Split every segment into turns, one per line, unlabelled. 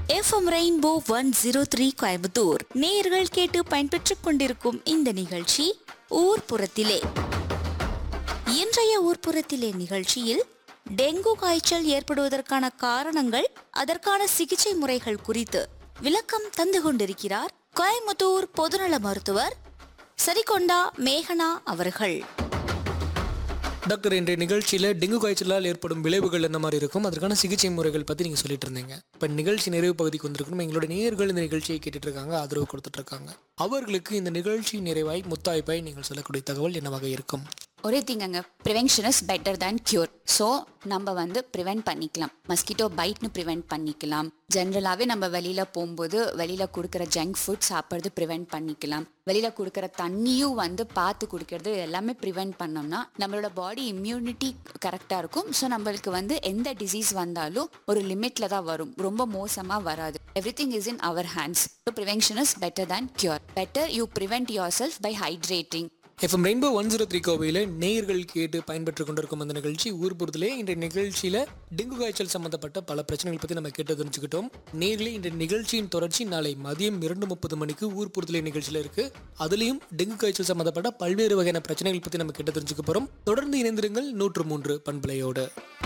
FM rainbow one zero three Coimbatore நேயர்கள் கேட்டு பயன்பெற்றுக் கொண்டிருக்கும் இந்த நிகழ்ச்சி ஊர்ப்புறத்திலே இன்றைய ஊர்ப்புறத்திலே நிகழ்ச்சியில் டெங்கு காய்ச்சல் ஏற்படுவதற்கான காரணங்கள் அதற்கான சிகிச்சை முறைகள் குறித்து விளக்கம் தந்து கொண்டிருக்கிறார் கோயம்புத்தூர் பொதுநல மருத்துவர் சரிகொண்டா மேகனா அவர்கள்
டாக்டர் இன்றைய நிகழ்ச்சியில் டெங்கு காய்ச்சலால் ஏற்படும் விளைவுகள் என்ன மாதிரி இருக்கும் அதற்கான சிகிச்சை முறைகள் பற்றி நீங்கள் சொல்லிட்டு இருந்தீங்க இப்போ நிகழ்ச்சி நிறைவு பகுதிக்கு வந்திருக்கணும் எங்களோட நேயர்கள் இந்த நிகழ்ச்சியை கேட்டுட்டு இருக்காங்க ஆதரவு கொடுத்துட்டு இருக்காங்க அவர்களுக்கு இந்த நிகழ்ச்சி நிறைவாய் முத்தாய்ப்பாய் நீங்கள் சொல்லக்கூடிய தகவல் என்னவாக இருக்கும்
ஒரே திங்கங்க prevention is better than cure so நம்ம வந்து ப்ரிவென்ட் பண்ணிக்கலாம் மஸ்கிட்டோ பைட்னு ப்ரிவென்ட் பண்ணிக்கலாம் ஜென்ரலாகவே நம்ம வெளியில் போகும்போது வெளியில் கொடுக்குற ஜங்க் ஃபுட் சாப்பிட்றது ப்ரிவென்ட் பண்ணிக்கலாம் வெளியில் கொடுக்குற தண்ணியும் வந்து பார்த்து குடிக்கிறது எல்லாமே ப்ரிவென்ட் பண்ணோம்னா நம்மளோட பாடி இம்யூனிட்டி கரெக்டாக இருக்கும் ஸோ நம்மளுக்கு வந்து எந்த டிசீஸ் வந்தாலும் ஒரு லிமிட்டில் தான் வரும் ரொம்ப மோசமாக வராது everything is in our hands so prevention is better than cure better you prevent yourself by hydrating
FM rainbow one zero three கோவையில் நேயர்கள் கேட்டு பயன்பெற்று கொண்டிருக்கும் அந்த நிகழ்ச்சி ஊர்புறத்திலே இன்றைய நிகழ்ச்சியில் டெங்கு காய்ச்சல் சம்பந்தப்பட்ட பல பிரச்சனைகள் பற்றி நம்ம கேட்டு தெரிஞ்சுக்கிட்டோம் நேர்களே இந்த நிகழ்ச்சியின் தொடர்ச்சி நாளை மதியம் இரண்டு முப்பது மணிக்கு ஊர்புறத்திலே நிகழ்ச்சியில் இருக்கு அதுலேயும் டெங்கு காய்ச்சல் சம்பந்தப்பட்ட பல்வேறு வகையான பிரச்சனைகள் பற்றி நம்ம கேட்டு தெரிஞ்சுக்க போகிறோம் தொடர்ந்து இணைந்திருங்கள் நூற்று மூன்று பண்பலையோடு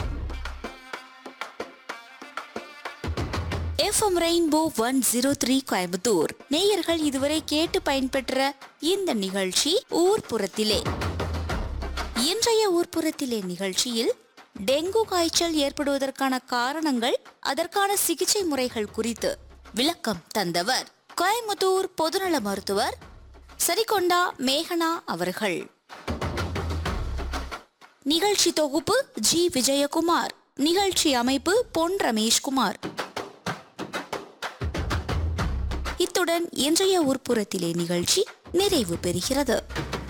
FM rainbow one zero three Coimbatore நேயர்கள் இதுவரை கேட்டு பயன்பெற்ற இந்த நிகழ்ச்சி ஊர்ப்புறத்திலே இன்றைய ஊர்ப்புறத்திலே நிகழ்ச்சியில் டெங்கு காய்ச்சல் ஏற்படுவதற்கான காரணங்கள் அதற்கான சிகிச்சை முறைகள் குறித்து விளக்கம் தந்தவர் கோயம்புத்தூர் பொதுநல மருத்துவர் சரிகொண்டா மேகனா அவர்கள் நிகழ்ச்சி தொகுப்பு ஜி விஜயகுமார் நிகழ்ச்சி அமைப்பு பொன் ரமேஷ்குமார் இத்துடன் இன்றைய உட்புறத்திலே நிகழ்ச்சி நிறைவு பெறுகிறது